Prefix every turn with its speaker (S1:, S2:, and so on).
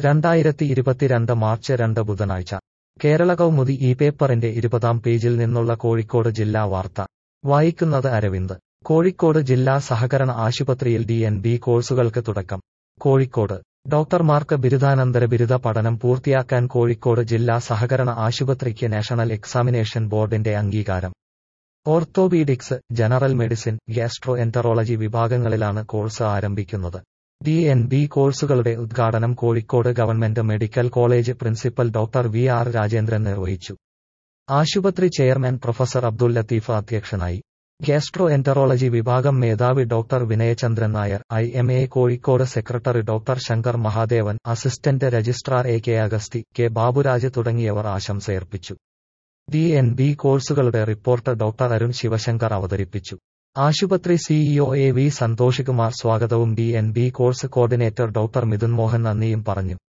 S1: രണ്ടായിരത്തി ഇരുപത്തിരണ്ട് മാർച്ച് രണ്ട് ബുധനാഴ്ച കേരള കൗമുദി ഈ പേപ്പറിന്റെ ഇരുപതാം പേജിൽ നിന്നുള്ള കോഴിക്കോട് ജില്ലാ വാർത്ത വായിക്കുന്നത് അരവിന്ദ് കോഴിക്കോട് ജില്ലാ സഹകരണ ആശുപത്രിയിൽ ഡി എൻ ബി കോഴ്സുകൾക്ക് തുടക്കം കോഴിക്കോട് ഡോക്ടർമാർക്ക് ബിരുദാനന്തര ബിരുദ പഠനം പൂർത്തിയാക്കാൻ കോഴിക്കോട് ജില്ലാ സഹകരണ ആശുപത്രിക്ക് നാഷണൽ എക്സാമിനേഷൻ ബോർഡിന്റെ അംഗീകാരം orthopaedics general medicine gastroenterology വിഭാഗങ്ങളിലാണ് കോഴ്സ് ആരംഭിക്കുന്നത് ഡി എൻ ബി കോഴ്സുകളുടെ ഉദ്ഘാടനം Kozhikode government medical college principal doctor V R Rajendran നിർവഹിച്ചു ആശുപത്രി ചെയർമാൻ പ്രൊഫസർ അബ്ദുൽ ലത്തീഫ് അധ്യക്ഷനായി ഗ്യാസ്ട്രോ എൻറ്ററോളജി വിഭാഗം മേധാവി doctor Vinayachandran Nair I M A Kozhikode secretary doctor Shankar Mahadevan assistant registrar A K Agasthi K Baburaj തുടങ്ങിയവർ ആശംസയർപ്പിച്ചു ഡി എൻ ബി കോഴ്സുകളുടെ റിപ്പോർട്ട് ഡോക്ടർ അരുൺ ശിവശങ്കർ അവതരിപ്പിച്ചു ആശുപത്രി CEO A V Santhosh Kumar സ്വാഗതവും D N B course coordinator doctor Midhun Mohan നന്ദിയും പറഞ്ഞു